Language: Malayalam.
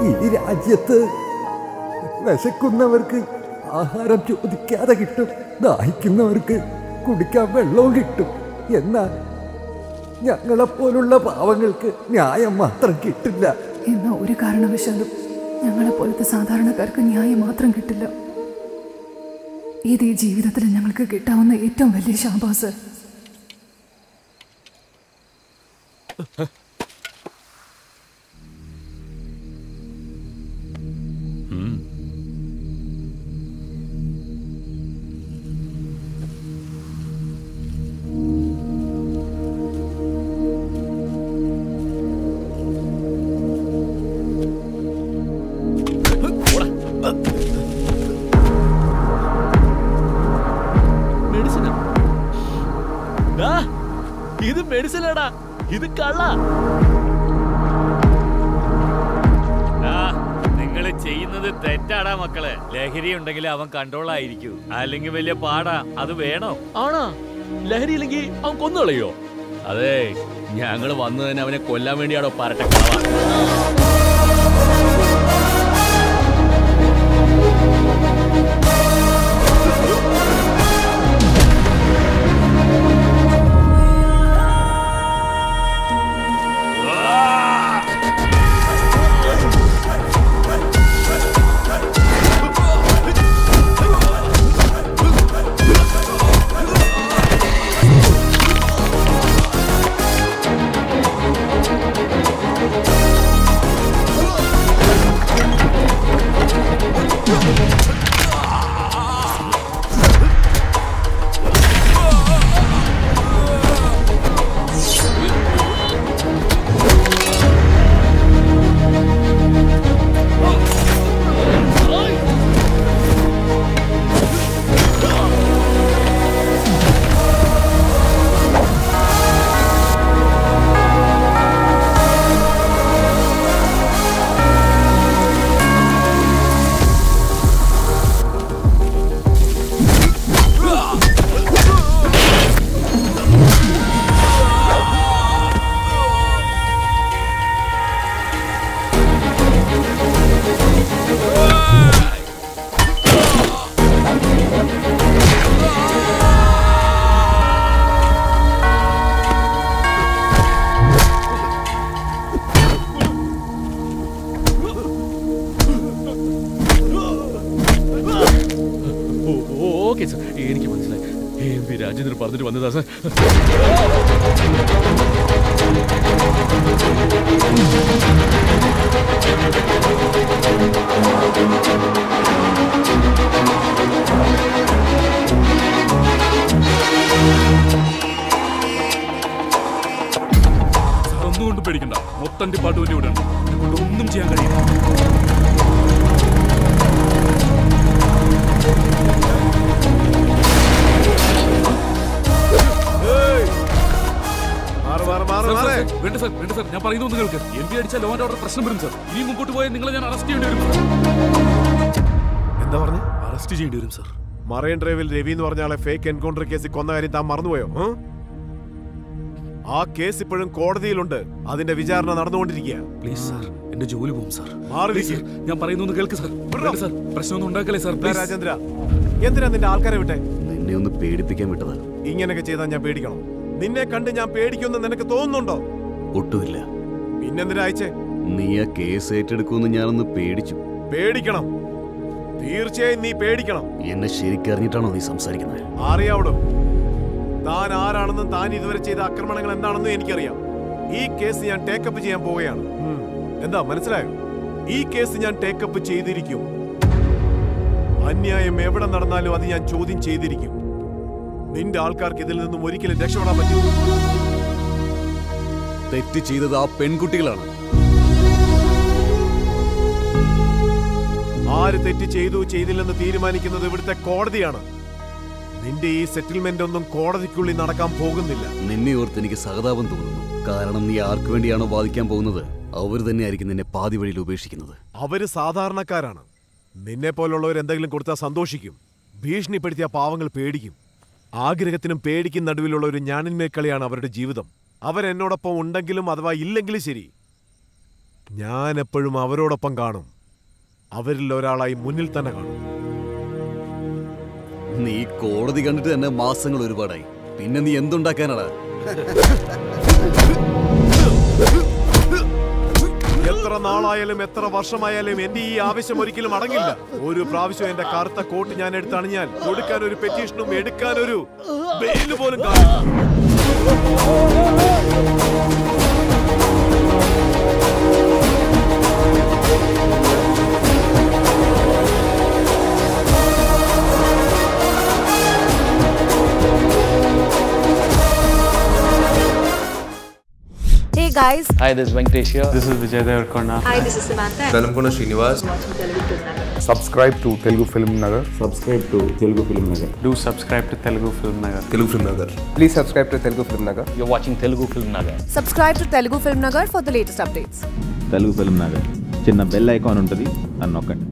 ഈ രാജ്യത്ത് വിശക്കുന്നവർക്ക് ആഹാരം ചോദിക്കാതെ കിട്ടും ദാഹിക്കുന്നവർക്ക് കുടിക്കാൻ വെള്ളവും കിട്ടും എന്നാൽ ഞങ്ങളെപ്പോലുള്ള പാവങ്ങൾക്ക് ന്യായം മാത്രം കിട്ടില്ല എന്നാൽ ഒരു കാരണവശാലും ഞങ്ങളെ പോലത്തെ സാധാരണക്കാർക്ക് ന്യായം മാത്രം കിട്ടില്ല ഇത് ഈ ജീവിതത്തിൽ ഞങ്ങൾക്ക് കിട്ടാവുന്ന ഏറ്റവും വലിയ ശാപാസ് മെഡിസിൻ ഇത് മെഡിസിനാടാ ഇത് കള്ള നിങ്ങൾ ചെയ്യുന്നത് തെറ്റാടാ മക്കളെ ലഹരി ഉണ്ടെങ്കിൽ അവൻ കൺട്രോൾ ആയിരിക്കൂ അല്ലെങ്കിൽ വലിയ പാടാ അത് വേണോ ആണാ ലഹരി ഇല്ലെങ്കിൽ അവൻ കൊന്നുകളയോ അതെ ഞങ്ങൾ വന്നു തന്നെ അവനെ കൊല്ലാൻ വേണ്ടിയാണോ പറട്ടെ കളവാ ഓക്കെ സാർ എനിക്ക് മനസ്സിലായി എം പി രാജേന്ദ്രൻ പറഞ്ഞിട്ട് വന്നതാ സാർ സാർ ഒന്നും കൊണ്ട് പേടിക്കണ്ട മൊത്തം ഡിപ്പാർട്ട്മെന്റ് ഇവിടെ ഉണ്ട് എന്നെ കൊണ്ട് ഒന്നും ചെയ്യാൻ കഴിയില്ല മാറ്, മാറ്, മാറ്, സാർ, സാർ, മാറ്. സാർ, വേണ്ട സാർ വേണ്ട സാർ ഞാൻ പറയുന്നത് നിങ്ങൾക്ക് എം പി അടിച്ച ലോ ആൻഡ് ഓർഡർ പ്രശ്നം വരും സാർ ഇനി മുമ്പോട്ട് പോയാൽ നിങ്ങളെ ഞാൻ അറസ്റ്റ് ചെയ്യേണ്ടി വരും എന്താ പറഞ്ഞു അറസ്റ്റ് ചെയ്യേണ്ടി വരും സാർ മറൈൻ ഡ്രൈവിൽ രവി എന്ന് പറഞ്ഞ ആളെ ഫേക്ക് എൻകൗണ്ടർ കേസിൽ കൊന്ന കാര്യം താൻ മറന്നുപോയോ ഉം? ആ കേസ് ഇപ്പോഴും കോടതിയിലുണ്ട് അതിന്റെ വിചാരണ നടന്നുകൊണ്ടിരിക്കുക പ്ലീസ് സാർ എന്റെ ജോലി പോകും സാർ മാറി Please, നിൽക്ക്. സാർ. ഞാൻ പറയുന്നത് കേൾക്ക് സാർ വേണ്ട സാർ പ്രശ്നമൊന്നും ഉണ്ടാക്കല്ലേ സാർ ദാ please. രാജേന്ദ്ര എന്തിനാ നിന്റെ ആൾക്കാരെ വിട്ടെ നിന്നെ ഒന്ന് പേടിപ്പിക്കാൻ വിട്ടതാ ഇങ്ങനെയൊക്കെ ചെയ്താൽ ഞാൻ പേടിക്കണം നിന്നെ കണ്ട് ഞാൻ പേടിക്കുമെന്ന് നിനക്ക് തോന്നുന്നുണ്ടോ ഒട്ടുമില്ല പിന്നെന്തിനാ അയച്ചേ നീ ആ കേസ് ഏറ്റെടുക്കുമെന്ന് ഞാനൊന്ന് പേടിച്ചു പേടിക്കണം തീർച്ചയായും നീ പേടിക്കണം എന്നെ ശരിക്കറിഞ്ഞിട്ടാണോ നീ സംസാരിക്കുന്നത് അറിയാവടോ താൻ ആരാണെന്നും താൻ ഇതുവരെ ചെയ്ത ആക്രമണങ്ങൾ എന്താണെന്നും എനിക്കറിയാം ഈ കേസ് ഞാൻ ടേക്കപ്പ് ചെയ്യാൻ പോവുകയാണ് ഉം. എന്താ മനസ്സിലായോ ഈ കേസ് ഞാൻ ടേക്കപ്പ് ചെയ്തിരിക്കും അന്യായം എവിടെ നടന്നാലും അത് ഞാൻ ചോദ്യം ചെയ്തിരിക്കും നിന്റെ ആൾക്കാർക്ക് ഇതിൽ നിന്നും ഒരിക്കലും രക്ഷപ്പെടാൻ പറ്റും തെറ്റ് ചെയ്തത് ആ പെൺകുട്ടികളാണ് ആര് തെറ്റ് ചെയ്തു ചെയ്തില്ലെന്ന് തീരുമാനിക്കുന്നത് ഇവിടുത്തെ കോടതിയാണ് നിന്റെ ഈ സെറ്റിൽമെന്റ് ഒന്നും കോടതിക്കുള്ളിൽ നടക്കാൻ പോകുന്നില്ല നിന്നെ ഓർത്ത് എനിക്ക് സഹതാപം തോന്നുന്നു കാരണം നീ ആർക്കു വേണ്ടിയാണോ വാദിക്കാൻ പോകുന്നത് അവർ തന്നെയായിരിക്കും നിന്നെ പാതി വഴിയിൽ ഉപേക്ഷിക്കുന്നത് അവര് സാധാരണക്കാരാണ് നിന്നെ പോലുള്ളവർ എന്തെങ്കിലും കൊടുത്താൽ സന്തോഷിക്കും ഭീഷണിപ്പെടുത്തിയ പാവങ്ങൾ പേടിക്കും ആഗ്രഹത്തിനും പേടിക്കും നടുവിലുള്ള ഒരു ഞാനിന്മേൽ കളിയാണ് അവരുടെ ജീവിതം അവരെന്നോടൊപ്പം ഉണ്ടെങ്കിലും അഥവാ ഇല്ലെങ്കിലും ശരി ഞാൻ എപ്പോഴും അവരോടൊപ്പം കാണും അവരിൽ ഒരാളായി മുന്നിൽ തന്നെ കാണും നീ കോടതി കണ്ടിട്ട് തന്നെ മാസങ്ങൾ ഒരുപാടായി പിന്നെ നീ എന്തുണ്ടാക്കാനാടാ എത്ര നാളായാലും എത്ര വർഷമായാലും എന്റെ ഈ ആവശ്യം ഒരിക്കലും അടങ്ങില്ല ഒരു പ്രാവശ്യം എന്റെ കറുത്ത കോട്ട് ഞാൻ എടുത്തണിഞ്ഞാൽ കൊടുക്കാൻ ഒരു പെറ്റീഷനും എടുക്കാൻ ഒരു ബെയില് പോലും കാണില്ല Hey guys, Hi, this is Venkatesh here. This is Vijay Devarkonda. hi, this is Samantha. Velankonda Srinivas subscribe to Telugu Film Nagar subscribe to Telugu Film Nagar Do subscribe to Telugu Film Nagar. Telugu Film Nagar please subscribe to Telugu Film Nagar You're watching Telugu Film Nagar. Subscribe to Telugu Film Nagar for the latest updates. Telugu Film Nagar చిన్న బెల్ ఐకాన్ ఉంటుంది అని నొక్కండి